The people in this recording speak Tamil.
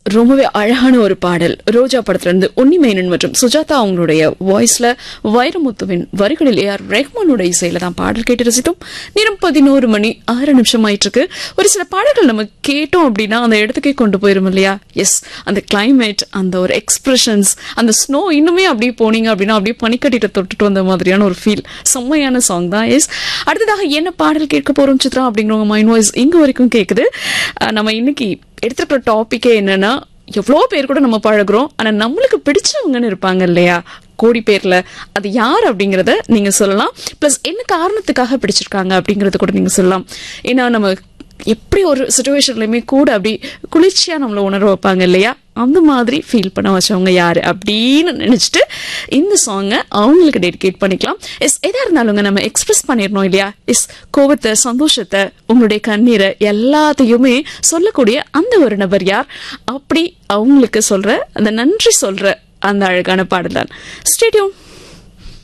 ரொம்பவே அழகான ஒரு பாடல் ரோஜா படத்துல இருந்து உன்னிமேனன் மற்றும் சுஜாதா அவங்களுடைய வாய்ஸ்ல வைரமுத்துவின் வரிகளில் ஏஆர் ரெஹ்மானோட இசையில தான் பாடல் கேட்டு ரசித்தோம் நேரம் பதினோரு மணி ஆறு நிமிஷம் ஆயிட்டு இருக்கு ஒரு சில பாடல்கள் நம்ம கேட்டோம் அப்படின்னா அந்த இடத்துக்கே கொண்டு போயிரும் இல்லையா எஸ் அந்த கிளைமேட் அந்த ஒரு எக்ஸ்பிரஷன்ஸ் அந்த ஸ்னோ இன்னுமே அப்படியே போனீங்க அப்படின்னா அப்படியே பனிக்கட்டிட்ட தொட்டுட்டு வந்த மாதிரியான ஒரு ஃபீல் செம்மையான சாங் தான் எஸ் அடுத்ததாக என்ன பாடல் கேட்க போறோம் சித்ரா அப்படிங்கிறவங்க மைண்ட் வாய்ஸ் இங்க வரைக்கும் கேக்குது அஹ் நம்ம இன்னைக்கு எடுத்துக்கிற டாபிக்கே என்னன்னா எவ்வளோ பேர் கூட நம்ம பழகுறோம் ஆனா நம்மளுக்கு பிடிச்சவங்கன்னு இருப்பாங்க இல்லையா கோடி பேர்ல அது யார் அப்படிங்கறத நீங்க சொல்லலாம் பிளஸ் என்ன காரணத்துக்காக பிடிச்சிருக்காங்க அப்படிங்கறத கூட நீங்க சொல்லலாம் ஏன்னா நம்ம எப்படி ஒரு சுச்சுவேஷன்லயுமே கூட அப்படி குளிர்ச்சியா நம்மள உணர வைப்பாங்க இல்லையா அந்த மாதிரி ஃபீல் பண்ண வச்சவங்க யாரு அப்படின்னு நினைச்சிட்டு இந்த சாங்கை அவங்களுக்கு டெடிகேட் பண்ணிக்கலாம் எஸ் எதா இருந்தாலுங்க நம்ம எக்ஸ்பிரஸ் பண்ணிடணும் இல்லையா எஸ் கோபத்தை சந்தோஷத்தை உங்களுடைய கண்ணீரை எல்லாத்தையுமே சொல்லக்கூடிய அந்த ஒரு நபர் யார் அப்படி அவங்களுக்கு சொல்ற அந்த நன்றி சொல்ற அந்த அழகான பாடல் தான் ஸ்டேடியம்